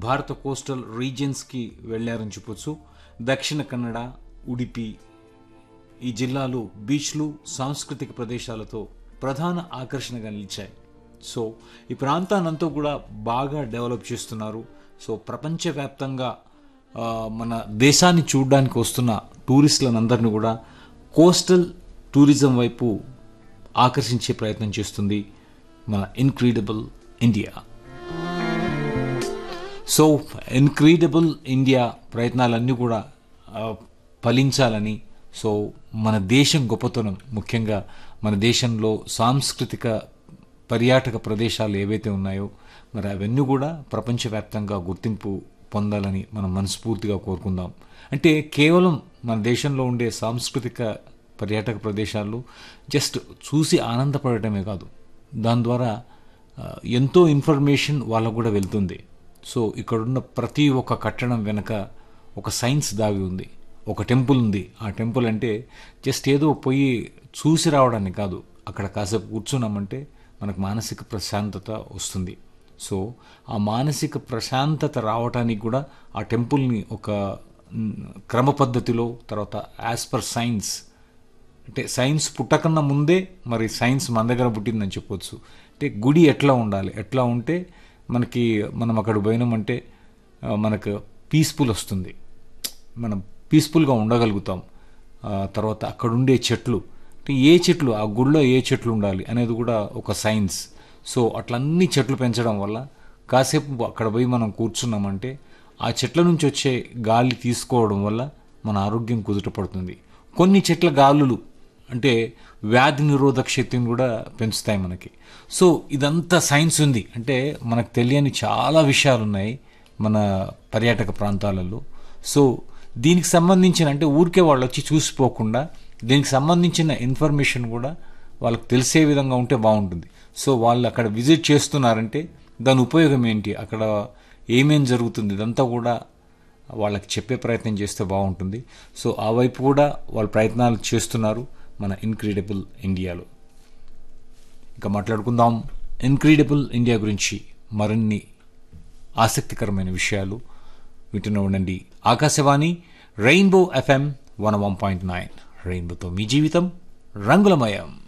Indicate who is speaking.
Speaker 1: భారత కోస్టల్ రీజియన్స్కి వెళ్ళారని చెప్పొచ్చు దక్షిణ కన్నడ ఉడిపి ఈ జిల్లాలు బీచ్లు సాంస్కృతిక ప్రదేశాలతో ప్రధాన ఆకర్షణగా నిలిచాయి సో ఈ ప్రాంతానంతా కూడా బాగా డెవలప్ చేస్తున్నారు సో ప్రపంచవ్యాప్తంగా ఆ, మన దేశాన్ని చూడడానికి వస్తున్న టూరిస్టులందరినీ కూడా కోస్టల్ టూరిజం వైపు ఆకర్షించే ప్రయత్నం చేస్తుంది మన incredible India so incredible India ప్రయత్నాలన్నీ కూడా ఆ, ఫలించాలని సో మన దేశం గొప్పతనం ముఖ్యంగా మన దేశంలో సాంస్కృతిక పర్యాటక ప్రదేశాలు ఏవైతే ఉన్నాయో మరి అవన్నీ కూడా ప్రపంచవ్యాప్తంగా గుర్తింపు పొందాలని మనం మనస్ఫూర్తిగా కోరుకుందాం అంటే కేవలం మన దేశంలో ఉండే సాంస్కృతిక పర్యాటక ప్రదేశాలు జస్ట్ చూసి ఆనందపడటమే కాదు దాని ద్వారా ఆ, ఎంతో ఇన్ఫర్మేషన్ వాళ్ళకు కూడా వెళ్తుంది సో ఇక్కడున్న ప్రతి ఒక్క కట్టడం వెనక ఒక సైన్స్ దాగి ఉంది ఒక టెంపుల్ ఉంది ఆ టెంపుల్ అంటే జస్ట్ ఏదో పోయి చూసి రావడానికి కాదు అక్కడ కాసేపు కూర్చున్నామంటే మనకు మానసిక ప్రశాంతత వస్తుంది సో ఆ మానసిక ప్రశాంతత రావటానికి కూడా ఆ టెంపుల్ని ఒక మ్, క్రమ పద్ధతిలో తర్వాత యాజ్ పర్ సైన్స్ అంటే సైన్స్ పుట్టకన్నా ముందే మరి సైన్స్ మన దగ్గర పుట్టిందని చెప్పొచ్చు అంటే గుడి ఎట్లా ఉండాలి ఎట్లా ఉంటే మనకి మనం అక్కడ పోయినామంటే ఆ, మనకు పీస్ఫుల్ వస్తుంది మనం పీస్ఫుల్గా ఉండగలుగుతాం ఆ, తర్వాత అక్కడ ఉండే చెట్లు అంటే ఏ చెట్లు ఆ గుడిలో ఏ చెట్లు ఉండాలి అనేది కూడా ఒక సైన్స్ సో అట్లా అన్ని చెట్లు పెంచడం వల్ల కాసేపు అక్కడ పోయి మనం కూర్చున్నామంటే ఆ చెట్ల నుంచి వచ్చే గాలి తీసుకోవడం వల్ల మన ఆరోగ్యం కుదుటపడుతుంది కొన్ని చెట్ల గాలులు అంటే వ్యాధి నిరోధక శక్తిని కూడా పెంచుతాయి మనకి సో ఇదంతా సైన్స్ ఉంది అంటే మనకు తెలియని చాలా విషయాలు ఉన్నాయి మన పర్యాటక ప్రాంతాలలో సో దీనికి సంబంధించిన అంటే ఊరికే వాళ్ళు వచ్చి చూసిపోకుండా దీనికి సంబంధించిన ఇన్ఫర్మేషన్ కూడా వాళ్ళకి తెలిసే విధంగా ఉంటే బాగుంటుంది సో వాళ్ళు అక్కడ విజిట్ చేస్తున్నారంటే దాని ఉపయోగం ఏంటి అక్కడ ఏమేం జరుగుతుంది ఇదంతా కూడా వాళ్ళకి చెప్పే ప్రయత్నం చేస్తే బాగుంటుంది సో ఆ వైపు కూడా వాళ్ళు ప్రయత్నాలు చేస్తున్నారు మన ఇన్క్రీడబుల్ ఇండియాలో ఇంకా మాట్లాడుకుందాం ఇన్క్రీడబుల్ ఇండియా గురించి మరిన్ని ఆసక్తికరమైన విషయాలు వింటూనే ఉండండి Akashvani rainbow FM one one point nine రెయిన్బోతో మీ జీవితం రంగులమయం